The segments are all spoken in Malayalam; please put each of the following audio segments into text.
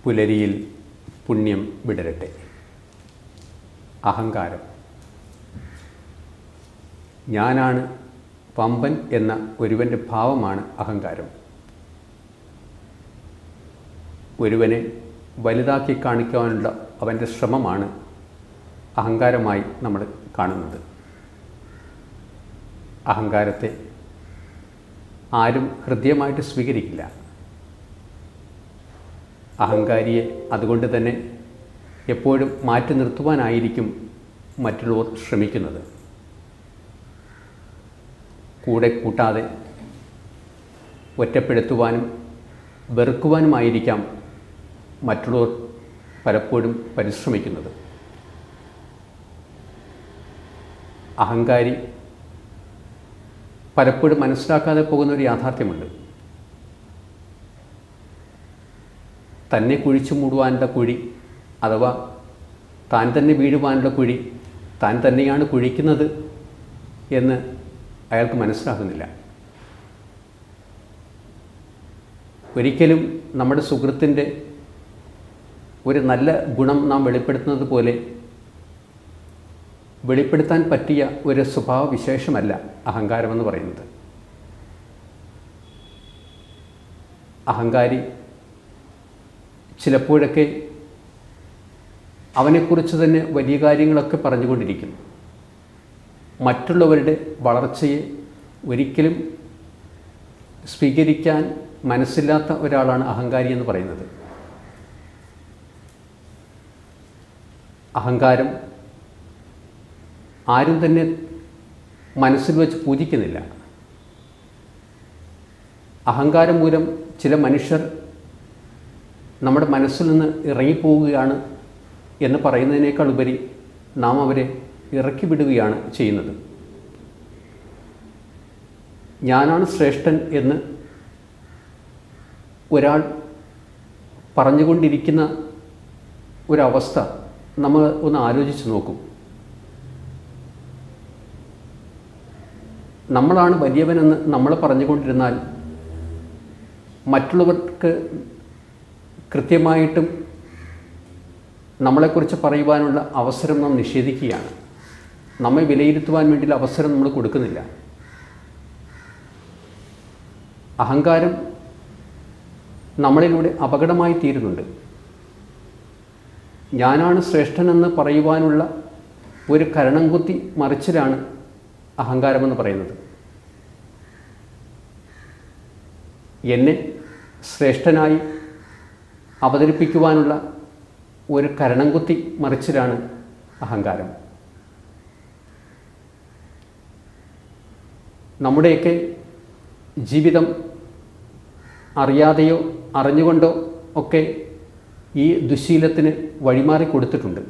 പുലരിയിൽ പുണ്യം വിടരട്ടെ അഹങ്കാരം ഞാനാണ് പമ്പൻ എന്ന ഒരുവൻ്റെ ഭാവമാണ് അഹങ്കാരം ഒരുവനെ വലുതാക്കി കാണിക്കാനുള്ള അവൻ്റെ ശ്രമമാണ് അഹങ്കാരമായി നമ്മൾ കാണുന്നത് അഹങ്കാരത്തെ ആരും ഹൃദയമായിട്ട് സ്വീകരിക്കില്ല അഹങ്കാരിയെ അതുകൊണ്ട് തന്നെ എപ്പോഴും മാറ്റി നിർത്തുവാനായിരിക്കും മറ്റുള്ളവർ ശ്രമിക്കുന്നത് കൂടെ കൂട്ടാതെ ഒറ്റപ്പെടുത്തുവാനും വെറുക്കുവാനുമായിരിക്കാം മറ്റുള്ളവർ പലപ്പോഴും പരിശ്രമിക്കുന്നത് അഹങ്കാരി പലപ്പോഴും മനസ്സിലാക്കാതെ പോകുന്ന ഒരു യാഥാർത്ഥ്യമുണ്ട് തന്നെ കുഴിച്ചു മൂടുവാനുള്ള കുഴി അഥവാ താൻ തന്നെ വീഴുവാനുള്ള കുഴി താൻ തന്നെയാണ് കുഴിക്കുന്നത് എന്ന് അയാൾക്ക് മനസ്സിലാകുന്നില്ല ഒരിക്കലും നമ്മുടെ സുഹൃത്തിൻ്റെ ഒരു നല്ല ഗുണം നാം വെളിപ്പെടുത്തുന്നത് പോലെ വെളിപ്പെടുത്താൻ പറ്റിയ ഒരു സ്വഭാവ വിശേഷമല്ല അഹങ്കാരമെന്ന് പറയുന്നത് അഹങ്കാരി ചിലപ്പോഴൊക്കെ അവനെക്കുറിച്ച് തന്നെ വലിയ കാര്യങ്ങളൊക്കെ പറഞ്ഞുകൊണ്ടിരിക്കും മറ്റുള്ളവരുടെ വളർച്ചയെ ഒരിക്കലും സ്വീകരിക്കാൻ മനസ്സില്ലാത്ത ഒരാളാണ് അഹങ്കാരി എന്ന് പറയുന്നത് അഹങ്കാരം ആരും തന്നെ മനസ്സിൽ വെച്ച് പൂജിക്കുന്നില്ല അഹങ്കാരം മൂലം ചില മനുഷ്യർ നമ്മുടെ മനസ്സിൽ നിന്ന് ഇറങ്ങിപ്പോവുകയാണ് എന്ന് പറയുന്നതിനേക്കാൾ ഉപരി നാം അവരെ ഇറക്കി വിടുകയാണ് ചെയ്യുന്നത് ഞാനാണ് ശ്രേഷ്ഠൻ എന്ന് ഒരാൾ പറഞ്ഞുകൊണ്ടിരിക്കുന്ന ഒരവസ്ഥ നമ്മൾ ഒന്ന് ആലോചിച്ച് നോക്കും നമ്മളാണ് വലിയവനെന്ന് നമ്മൾ പറഞ്ഞുകൊണ്ടിരുന്നാൽ മറ്റുള്ളവർക്ക് കൃത്യമായിട്ടും നമ്മളെക്കുറിച്ച് പറയുവാനുള്ള അവസരം നാം നിഷേധിക്കുകയാണ് നമ്മെ വിലയിരുത്തുവാൻ വേണ്ടിയുള്ള അവസരം നമ്മൾ കൊടുക്കുന്നില്ല അഹങ്കാരം നമ്മളിലൂടെ അപകടമായി തീരുന്നുണ്ട് ഞാനാണ് ശ്രേഷ്ഠനെന്ന് പറയുവാനുള്ള ഒരു കരണം കുത്തി മറിച്ചിലാണ് അഹങ്കാരമെന്ന് പറയുന്നത് എന്നെ ശ്രേഷ്ഠനായി അവതരിപ്പിക്കുവാനുള്ള ഒരു കരണം കുത്തി മറിച്ചിലാണ് അഹങ്കാരം നമ്മുടെയൊക്കെ ജീവിതം അറിയാതെയോ അറിഞ്ഞുകൊണ്ടോ ഒക്കെ ഈ ദുശീലത്തിന് വഴിമാറി കൊടുത്തിട്ടുണ്ട്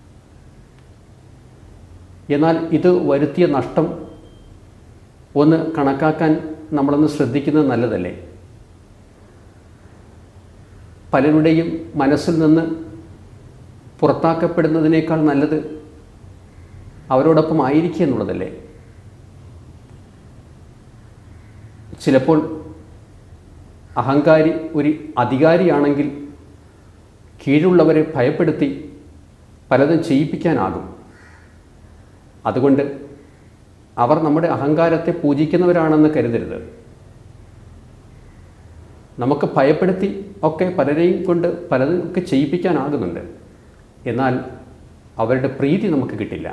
എന്നാൽ ഇത് വരുത്തിയ നഷ്ടം ഒന്ന് കണക്കാക്കാൻ നമ്മളൊന്ന് ശ്രദ്ധിക്കുന്നത് നല്ലതല്ലേ പലരുടെയും മനസ്സിൽ നിന്ന് പുറത്താക്കപ്പെടുന്നതിനേക്കാൾ നല്ലത് അവരോടൊപ്പം ആയിരിക്കുക എന്നുള്ളതല്ലേ ചിലപ്പോൾ അഹങ്കാരി ഒരു അധികാരിയാണെങ്കിൽ കീഴുള്ളവരെ ഭയപ്പെടുത്തി പലതും ചെയ്യിപ്പിക്കാനാകും അതുകൊണ്ട് അവർ നമ്മുടെ അഹങ്കാരത്തെ പൂജിക്കുന്നവരാണെന്ന് കരുതരുത് നമുക്ക് ഭയപ്പെടുത്തി ഒക്കെ പലരെയും കൊണ്ട് പലതും ഒക്കെ ചെയ്യിപ്പിക്കാനാകുന്നുണ്ട് എന്നാൽ അവരുടെ പ്രീതി നമുക്ക് കിട്ടില്ല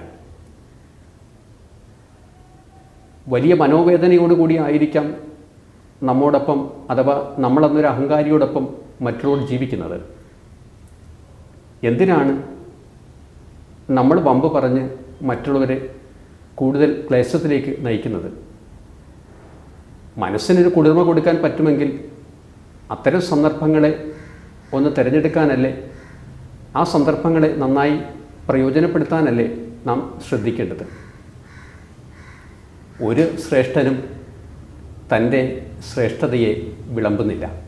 വലിയ മനോവേദനയോടുകൂടി ആയിരിക്കാം നമ്മോടൊപ്പം അഥവാ നമ്മളന്നൊരു അഹങ്കാരിയോടൊപ്പം മറ്റുള്ളവർ ജീവിക്കുന്നത് എന്തിനാണ് നമ്മൾ വമ്പ് പറഞ്ഞ് മറ്റുള്ളവരെ കൂടുതൽ ക്ലേശത്തിലേക്ക് നയിക്കുന്നത് മനസ്സിനൊരു കുളിർമ കൊടുക്കാൻ പറ്റുമെങ്കിൽ അത്തരം സന്ദർഭങ്ങളെ ഒന്ന് തിരഞ്ഞെടുക്കാനല്ലേ ആ സന്ദർഭങ്ങളെ നന്നായി പ്രയോജനപ്പെടുത്താനല്ലേ നാം ശ്രദ്ധിക്കേണ്ടത് ഒരു ശ്രേഷ്ഠനും തൻ്റെ ശ്രേഷ്ഠതയെ വിളമ്പുന്നില്ല